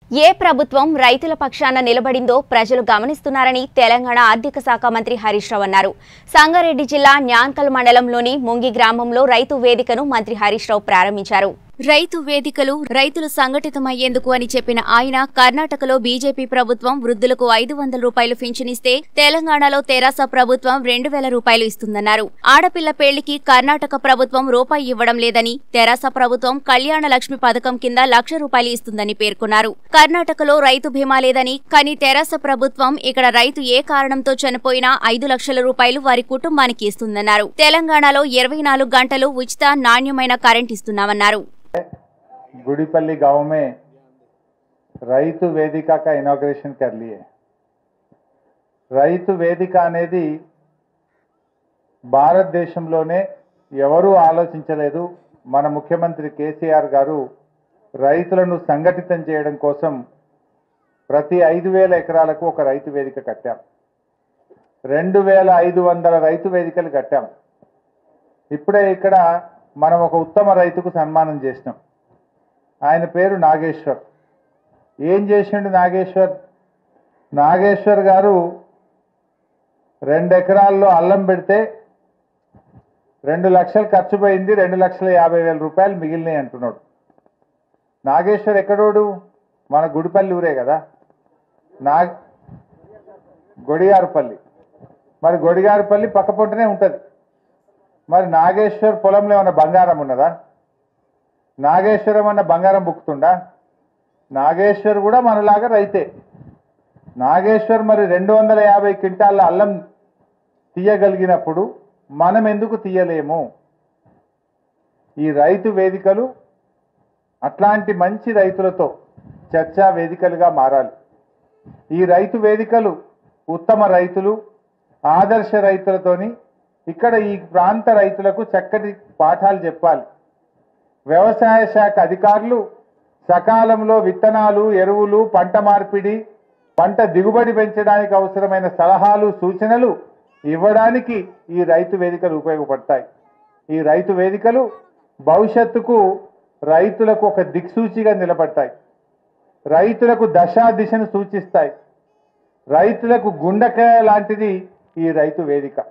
ఏ ప్రభుత్వం రైతుల పక్షాన నిలబడిందో ప్రజలు గమనిస్తున్నారని తెలంగాణ ఆర్థిక శాఖ మంత్రి హరీష్ రావు అన్నారు సంగారెడ్డి జిల్లా న్యాన్కల్ మండలంలోని ముంగి గ్రామంలో రైతు వేదికను మంత్రి హరీష్ రావు ప్రారంభించారు రైతు వేదికలు రైతులు సంఘటితమయ్యేందుకు అని చెప్పిన ఆయన కర్ణాటకలో బీజేపీ ప్రభుత్వం వృద్ధులకు ఐదు వందల రూపాయలు పింఛనిస్తే తెలంగాణలో తెరాస ప్రభుత్వం రెండు వేల రూపాయలు ఇస్తుందన్నారు ఆడపిల్ల పెళ్లికి కర్ణాటక ప్రభుత్వం రూపాయి ఇవ్వడం లేదని తెరాస ప్రభుత్వం కళ్యాణ లక్ష్మి పథకం కింద లక్ష రూపాయలు ఇస్తుందని పేర్కొన్నారు కర్ణాటకలో రైతు బీమా లేదని కానీ తెరాస ప్రభుత్వం ఇక్కడ రైతు ఏ కారణంతో చనిపోయినా ఐదు లక్షల రూపాయలు వారి కుటుంబానికి ఇస్తుందన్నారు తెలంగాణలో ఇరవై నాలుగు గంటలు ఉచిత నాణ్యమైన కరెంట్ ఇస్తున్నామన్నారు गुड़ीपल्ली गांव में రైతు వేదిక का इनॉग्रेशन कर लिए రైతు వేదిక అనేది భారతదేశంలోనే ఎవరూ ఆలోచించలేదు మన ముఖ్యమంత్రి కేసీఆర్ గారు రైతులను సంఘటితం చేయడం కోసం ప్రతి ఐదు వేల ఎకరాలకు ఒక రైతు వేదిక కట్టాం రెండు వేల ఐదు వందల రైతు వేదికలు కట్టాం ఇప్పుడే ఇక్కడ మనం ఒక ఉత్తమ రైతుకు సన్మానం చేసినాం ఆయన పేరు నాగేశ్వర్ ఏం చేసిండు నాగేశ్వర్ నాగేశ్వర్ గారు రెండు ఎకరాల్లో అల్లం పెడితే రెండు లక్షలు ఖర్చు పోయింది రెండు లక్షల యాభై వేల రూపాయలు మిగిలినాయి అంటున్నాడు నాగేశ్వర్ ఎక్కడోడు మన గుడిపల్లి ఊరే కదా నా గొడిగారుపల్లి మరి గొడిగారుపల్లి పక్క పొంటనే ఉంటుంది మరి నాగేశ్వర్ పొలంలో ఏమైనా బంగారం ఉన్నదా నాగేశ్వరం అన్న బంగారం బుక్కుతుండా నాగేశ్వర్ కూడా మనలాగా రైతే నాగేశ్వర్ మరి రెండు వందల యాభై క్వింటాల అల్లం తీయగలిగినప్పుడు మనం ఎందుకు తీయలేము ఈ రైతు వేదికలు అట్లాంటి మంచి రైతులతో చర్చా వేదికలుగా మారాలి ఈ రైతు వేదికలు ఉత్తమ రైతులు ఆదర్శ రైతులతోని ఇక్కడ ఈ ప్రాంత రైతులకు చక్కటి పాఠాలు చెప్పాలి వ్యవసాయ శాఖ అధికారులు సకాలంలో విత్తనాలు ఎరువులు పంట మార్పిడి పంట దిగుబడి పెంచడానికి అవసరమైన సలహాలు సూచనలు ఇవ్వడానికి ఈ రైతు వేదికలు ఉపయోగపడతాయి ఈ రైతు వేదికలు భవిష్యత్తుకు రైతులకు ఒక దిక్సూచిగా నిలబడతాయి రైతులకు దశా దిశను సూచిస్తాయి రైతులకు గుండెకాయ లాంటిది ఈ రైతు వేదిక